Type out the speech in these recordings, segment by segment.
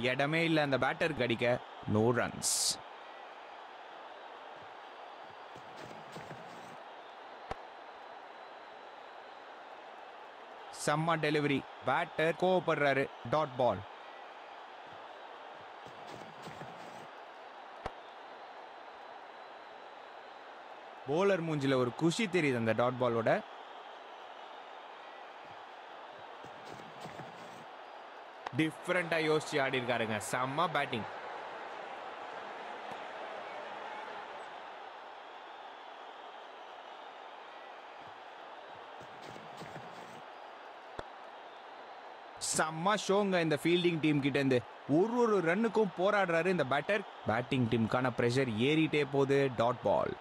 இடமே இல்லை அந்த பேட்டருக்கு அடிக்க நோ ரன்ஸ் செம்ம டெலிவரி பேட்டர் கோவப்படுறாரு டாட் பால் போலர் மூஞ்சில ஒரு குஷி தெரியுது அந்த டாட் பாலோட டிஃப்ரெண்டா யோசிச்சு ஆடி இருக்காருங்க செம்ம பேட்டிங் செம்ம ஷோங்க இந்த ஃபீல்டிங் டீம் கிட்ட இருந்து ஒரு ஒரு ரன்னுக்கும் போராடுறாரு இந்த பேட்டர் பேட்டிங் டீமுக்கான ப்ரெஷர் ஏறிட்டே போகுது டாட் பால்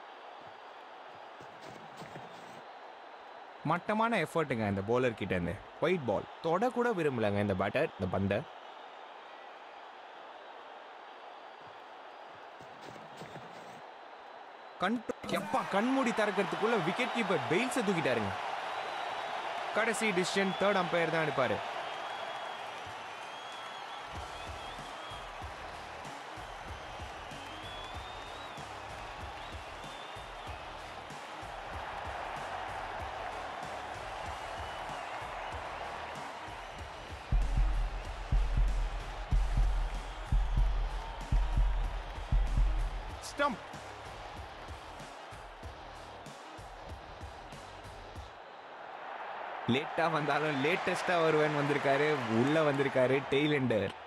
மட்டமான எஃபர்ட்டுங்க இந்த bowler கிட்ட இருந்து ஒயிட் பால் தொட கூட விரும்பலங்க இந்த பேட்டர் இந்த பந்தை கண் எப்பா கண்மூடி திறக்கிறதுக்குள்ள விக்கெட் கீப்பர் பெயில்ஸை தூக்கிட்டாருங்க கடைசி டிசிஷன் தேர்ட் அம்பையர் தான் எடுப்பாரு ஸ்டம்ப் லேட்டா வந்தாலும் லேட்டஸ்டா வருவேன் வந்திருக்காரு உள்ள வந்திருக்காரு டெய்லண்டர்